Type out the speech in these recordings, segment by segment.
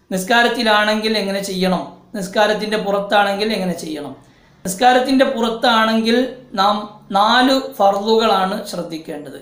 നിസ്കാരത്തിലാണെങ്കിൽ എങ്ങനെ ചെയ്യണം നിസ്കാരത്തിൻ്റെ പുറത്താണെങ്കിൽ എങ്ങനെ ചെയ്യണം നിസ്കാരത്തിൻ്റെ പുറത്താണെങ്കിൽ നാം നാല് ഫർളുകളാണ് ശ്രദ്ധിക്കേണ്ടത്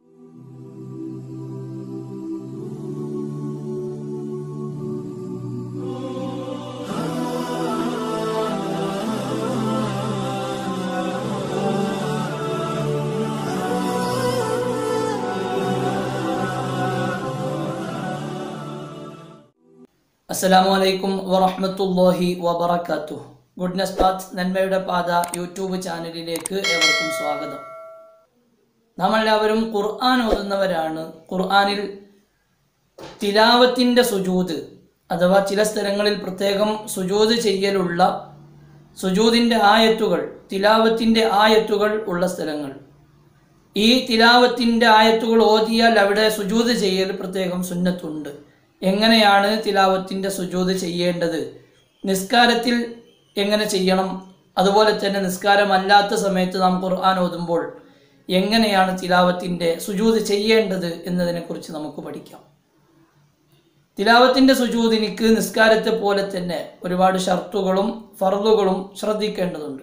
അസ്സലാമു അലൈക്കും വറഹ്മത്തുള്ളാഹി വബറകാതുഹു ഗുഡ്നസ് പാത്ത് നന്മയുടെ പാത യൂട്യൂബ് ചാനലിലേക്ക് ഏവർക്കും സ്വാഗതം നാം എല്ലാവരും ഖുർആൻ ഓതുന്നവരാണ് ഖുർആനിൽ തിലാവത്തിൻ്റെ സുജൂദ് അഥവാ ചില സ്ഥലങ്ങളിൽ പ്രത്യേകം സുജൂദ് ചെയ്യലുള്ള സുജൂദിൻ്റെ ആയത്തുകൾ തിലാവത്തിൻ്റെ ആയത്തുകൾ ഉള്ള സ്ഥലങ്ങൾ ഈ തിലാവത്തിൻ്റെ ആയത്തുകൾ ഓതിയാൽ അവിടെ സുജൂദ് ചെയ്യൽ പ്രത്യേകം സുന്നത്തുണ്ട് എങ്ങനെയാണ് തിലാവത്തിൻ്റെ സുജൂദ് ചെയ്യേണ്ടത് നിസ്കാരത്തിൽ എങ്ങനെ ചെയ്യണം അതുപോലെ തന്നെ നിസ്കാരമല്ലാത്ത സമയത്ത് നാം ഖുർആൻ ഓതുമ്പോൾ എങ്ങനെയാണ് തിലാവത്തിൻ്റെ സുജൂദ് ചെയ്യേണ്ടത് എന്നതിനെക്കുറിച്ച് നമുക്ക് പഠിക്കാം തിലാവത്തിൻ്റെ സുജൂദിനിക്ക് നിസ്കാരത്തെ പോലെ തന്നെ ഒരുപാട് ഷർത്തുകളും ഫർദുകളും ശ്രദ്ധിക്കേണ്ടതുണ്ട്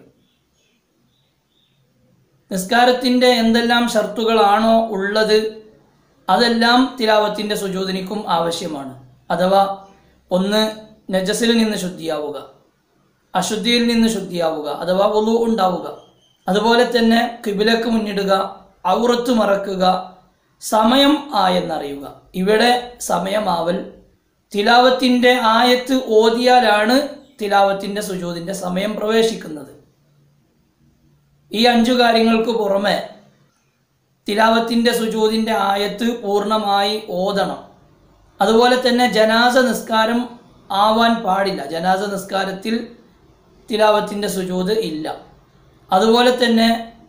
നിസ്കാരത്തിൻ്റെ എന്തെല്ലാം ഷർത്തുകളാണോ ഉള്ളത് അതെല്ലാം തിലാവത്തിൻ്റെ സുജൂദിനിക്കും ആവശ്യമാണ് അഥവാ ഒന്ന് നജസിൽ നിന്ന് ശുദ്ധിയാവുക അശുദ്ധിയിൽ നിന്ന് ശുദ്ധിയാവുക അഥവാ ഒലു ഉണ്ടാവുക അതുപോലെ തന്നെ കിബിലക്ക് മുന്നിടുക ഔറത്ത് മറക്കുക സമയം ആയെന്നറിയുക ഇവിടെ സമയമാവൽ തിലാവത്തിൻ്റെ ആയത്ത് ഓതിയാലാണ് തിലാവത്തിൻ്റെ സുജൂദിൻ്റെ സമയം പ്രവേശിക്കുന്നത് ഈ അഞ്ചു കാര്യങ്ങൾക്ക് പുറമെ തിലാവത്തിൻ്റെ സുജൂദിൻ്റെ ആയത്ത് പൂർണ്ണമായി ഓതണം അതുപോലെ തന്നെ ജനാസ നിസ്കാരം ആവാൻ പാടില്ല ജനാസ നിസ്കാരത്തിൽ തിലാവത്തിൻ്റെ സുജൂദ് ഇല്ല അതുപോലെ തന്നെ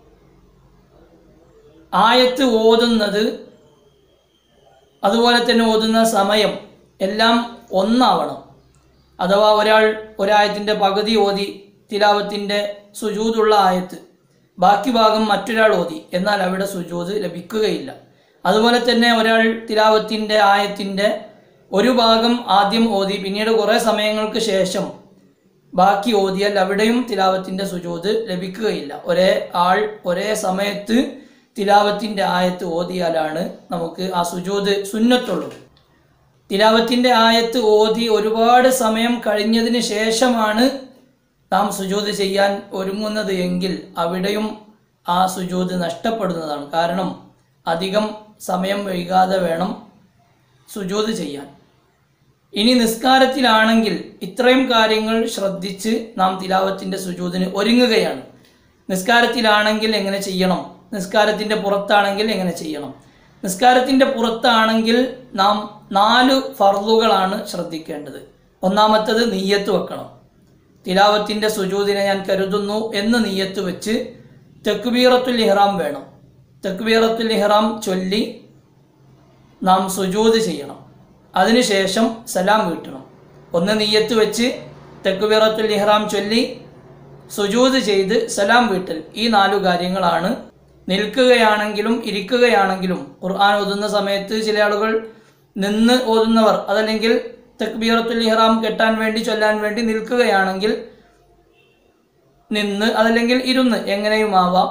ആയത്ത് ഓതുന്നത് അതുപോലെ തന്നെ ഓതുന്ന സമയം എല്ലാം ഒന്നാവണം അഥവാ ഒരാൾ ഒരായത്തിൻ്റെ പകുതി ഓതി തിലാവത്തിൻ്റെ സുജൂതുള്ള ആയത്ത് ബാക്കി ഭാഗം മറ്റൊരാൾ ഓതി എന്നാൽ അവിടെ സുജൂത് ലഭിക്കുകയില്ല അതുപോലെ തന്നെ ഒരാൾ തിലാവത്തിൻ്റെ ആയത്തിൻ്റെ ഒരു ഭാഗം ആദ്യം ഓതി പിന്നീട് കുറേ സമയങ്ങൾക്ക് ശേഷം ബാക്കി ഓതിയാൽ അവിടെയും തിലാവത്തിൻ്റെ സുജൂത് ലഭിക്കുകയില്ല ഒരേ ആൾ ഒരേ സമയത്ത് തിലാവത്തിൻ്റെ ആയത്ത് ഓതിയാലാണ് നമുക്ക് ആ സുജൂത് സുന്നത്തുള്ളൂ തിലാവത്തിൻ്റെ ആയത്ത് ഓതി ഒരുപാട് സമയം കഴിഞ്ഞതിന് ശേഷമാണ് നാം സുജൂത് ചെയ്യാൻ ഒരുങ്ങുന്നത് എങ്കിൽ അവിടെയും ആ സുജൂത് നഷ്ടപ്പെടുന്നതാണ് കാരണം അധികം സമയം വൈകാതെ വേണം സുജൂത് ചെയ്യാൻ ഇനി നിസ്കാരത്തിലാണെങ്കിൽ ഇത്രയും കാര്യങ്ങൾ ശ്രദ്ധിച്ച് നാം തിലാവത്തിൻ്റെ സുജൂതിന് ഒരുങ്ങുകയാണ് നിസ്കാരത്തിലാണെങ്കിൽ എങ്ങനെ ചെയ്യണം നിസ്കാരത്തിൻ്റെ പുറത്താണെങ്കിൽ എങ്ങനെ ചെയ്യണം നിസ്കാരത്തിൻ്റെ പുറത്താണെങ്കിൽ നാം നാല് ഫർളുകളാണ് ശ്രദ്ധിക്കേണ്ടത് ഒന്നാമത്തത് നീയത്ത് വെക്കണം തിലാവത്തിൻ്റെ സുജൂദിനെ ഞാൻ കരുതുന്നു എന്ന് നീയത്ത് വെച്ച് തെക്കുബീറത്തുൽ ഇഹ്റാം വേണം തെക്കുബീറത്തുൽ ഇഹ്റാം ചൊല്ലി നാം സുജൂദ് ചെയ്യണം അതിനുശേഷം സലാം വീട്ടണം ഒന്ന് നീയത്ത് വെച്ച് തെക്കുബീറത്തുൽ ഇഹ്റാം ചൊല്ലി സുജൂദ് ചെയ്ത് സലാം വീട്ടൽ ഈ നാലു കാര്യങ്ങളാണ് നിൽക്കുകയാണെങ്കിലും ഇരിക്കുകയാണെങ്കിലും ഖുർആൻ ഓതുന്ന സമയത്ത് ചില ആളുകൾ നിന്ന് ഓതുന്നവർ അതല്ലെങ്കിൽ തക്ബീറത്തുൽ ഇഹ്റാം കെട്ടാൻ വേണ്ടി ചൊല്ലാൻ വേണ്ടി നിൽക്കുകയാണെങ്കിൽ നിന്ന് അതല്ലെങ്കിൽ ഇരുന്ന് എങ്ങനെയുമാവാം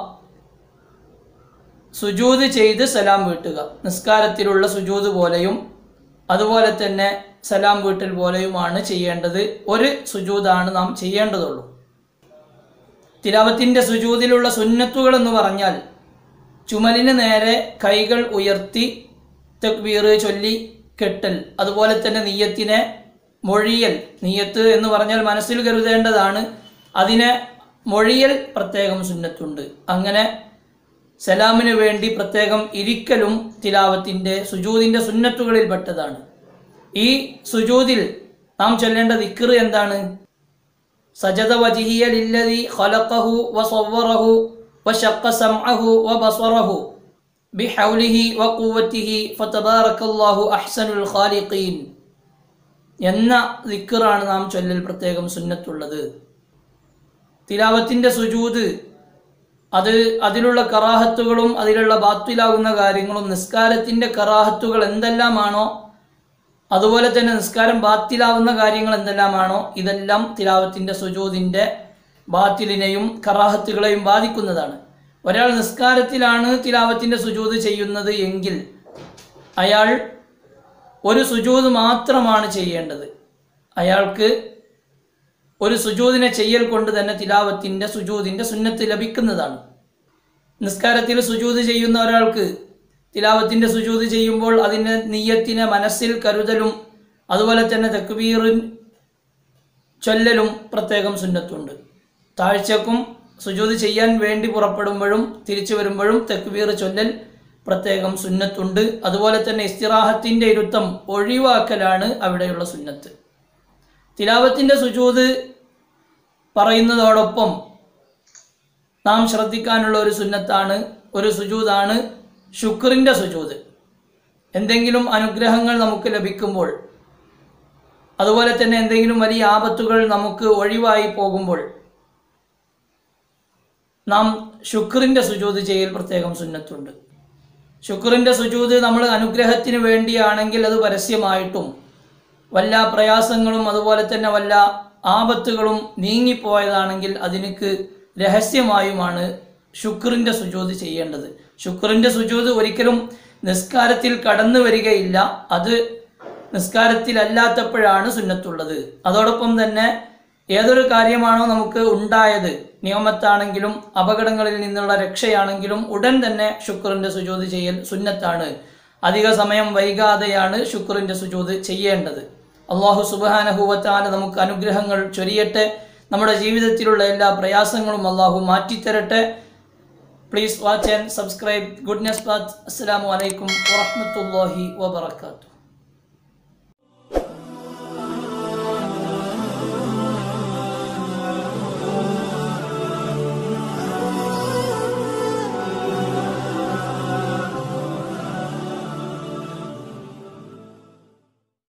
സുജൂത് ചെയ്ത് സലാം വീട്ടുക നിസ്കാരത്തിലുള്ള സുജൂത് പോലെയും അതുപോലെ തന്നെ സലാം വീട്ടൽ പോലെയുമാണ് ചെയ്യേണ്ടത് ഒരു സുജൂതാണ് നാം ചെയ്യേണ്ടതുള്ളൂ തിലാവത്തിൻ്റെ സുജൂതിലുള്ള സുന്നത്തുകൾ എന്ന് പറഞ്ഞാൽ ചുമലിന് നേരെ കൈകൾ ഉയർത്തി തക്ബീർ ചൊല്ലി കെട്ടൽ അതുപോലെ തന്നെ നീയത്തിനെ മൊഴിയൽ നീയത്ത് എന്ന് പറഞ്ഞാൽ മനസ്സിൽ കരുതേണ്ടതാണ് അതിനെ മൊഴിയൽ പ്രത്യേകം സുന്നത്തുണ്ട് അങ്ങനെ സലാമിന് വേണ്ടി പ്രത്യേകം ഇരിക്കലും തിലാവത്തിൻ്റെ സുജൂതിൻ്റെ സുന്നത്തുകളിൽപ്പെട്ടതാണ് ഈ സുജൂതിൽ നാം ചൊല്ലേണ്ട ദിക്ർ എന്താണ് സജദ വജിഹിയ ലില്ലദി ഖലഖഹു വസവ്വറഹു വശഖ സമഅഹു വബസറഹു ബിഹൗലിഹി വഖുവത്തിഹി ഫതബാറക്കല്ലാഹു അഹ്സനുൽ ഖാലിഖീൻ എന്ന ദിക്റാണ് നാം ചൊല്ലൽ പ്രത്യേകം സുന്നത്തുള്ളത് തിലാവത്തിൻ്റെ സുജൂത് അത് അതിലുള്ള കറാഹത്തുകളും അതിലുള്ള ബാത്തിലാകുന്ന കാര്യങ്ങളും നിസ്കാരത്തിൻ്റെ കറാഹത്തുകൾ എന്തെല്ലാമാണോ അതുപോലെ തന്നെ നിസ്കാരം ബാത്തിലാവുന്ന കാര്യങ്ങൾ എന്തെല്ലാമാണോ ഇതെല്ലാം തിലാവത്തിൻ്റെ സുജൂദിൻ്റെ ബാത്തിലിനെയും കറാഹത്തുകളെയും ബാധിക്കുന്നതാണ് ഒരാൾ നിസ്കാരത്തിലാണ് തിലാവത്തിൻ്റെ സുജൂദ് ചെയ്യുന്നത് എങ്കിൽ അയാൾ ഒരു സുജൂദ് മാത്രമാണ് ചെയ്യേണ്ടത് അയാൾക്ക് ഒരു സുജൂദിനെ ചെയ്യൽ കൊണ്ട് തന്നെ തിലാവത്തിൻ്റെ സുജൂദിൻ്റെ സുന്നത്ത് ലഭിക്കുന്നതാണ് നിസ്കാരത്തിൽ സുജൂദ് ചെയ്യുന്ന ഒരാൾക്ക് തിലാവത്തിൻ്റെ സുജൂദ് ചെയ്യുമ്പോൾ അതിൻ്റെ നീയത്തിനെ മനസ്സിൽ കരുതലും അതുപോലെ തന്നെ തെക്കുബീറിൻ ചൊല്ലലും പ്രത്യേകം സുന്നത്തുണ്ട് താഴ്ചക്കും സുജൂദ് ചെയ്യാൻ വേണ്ടി പുറപ്പെടുമ്പോഴും തിരിച്ചു വരുമ്പോഴും തെക്കുബീർ ചൊല്ലൽ പ്രത്യേകം സുന്നത്തുണ്ട് അതുപോലെ തന്നെ ഇസ്തിറാഹത്തിൻ്റെ ഇരുത്തം ഒഴിവാക്കലാണ് അവിടെയുള്ള സുന്നത്ത് തിലാവത്തിൻ്റെ സുജൂദ് പറയുന്നതോടൊപ്പം നാം ശ്രദ്ധിക്കാനുള്ള ഒരു സുന്നത്താണ് ഒരു സുജൂദാണ് ശുക്രിൻ്റെ സുജൂദ് എന്തെങ്കിലും അനുഗ്രഹങ്ങൾ നമുക്ക് ലഭിക്കുമ്പോൾ അതുപോലെ തന്നെ എന്തെങ്കിലും വലിയ ആപത്തുകൾ നമുക്ക് ഒഴിവായി പോകുമ്പോൾ നാം ശുക്രിൻ്റെ സുജൂദ് ചെയ്യൽ പ്രത്യേകം സുന്നത്തുണ്ട് ശുക്രിൻ്റെ സുജൂദ് നമ്മൾ അനുഗ്രഹത്തിന് വേണ്ടിയാണെങ്കിൽ അത് പരസ്യമായിട്ടും വല്ല പ്രയാസങ്ങളും അതുപോലെ തന്നെ വല്ല ആപത്തുകളും നീങ്ങിപ്പോയതാണെങ്കിൽ അതിനക്ക് രഹസ്യമായുമാണ് ശുക്രിൻ്റെ സുജൂദ് ചെയ്യേണ്ടത് ശുക്രിൻ്റെ സുജൂദ് ഒരിക്കലും നിസ്കാരത്തിൽ കടന്നു വരികയില്ല അത് നിസ്കാരത്തിലല്ലാത്തപ്പോഴാണ് സുന്നത്തുള്ളത് അതോടൊപ്പം തന്നെ ഏതൊരു കാര്യമാണോ നമുക്ക് ഉണ്ടായത് നിയമത്താണെങ്കിലും അപകടങ്ങളിൽ നിന്നുള്ള രക്ഷയാണെങ്കിലും ഉടൻ തന്നെ ശുക്രിൻ്റെ സുജൂദ് ചെയ്യൽ സുന്നത്താണ് അധിക സമയം വൈകാതെയാണ് ശുക്രിൻ്റെ സുജൂദ് ചെയ്യേണ്ടത് അള്ളാഹു സുബാനഹുവത്താല നമുക്ക് അനുഗ്രഹങ്ങൾ ചൊരിയട്ടെ നമ്മുടെ ജീവിതത്തിലുള്ള എല്ലാ പ്രയാസങ്ങളും അള്ളാഹു മാറ്റിത്തരട്ടെ please watch and subscribe goodness path അസ്സലാമു അലൈക്കും വറഹ്മത്തുള്ളാഹി വബറകാതുഹു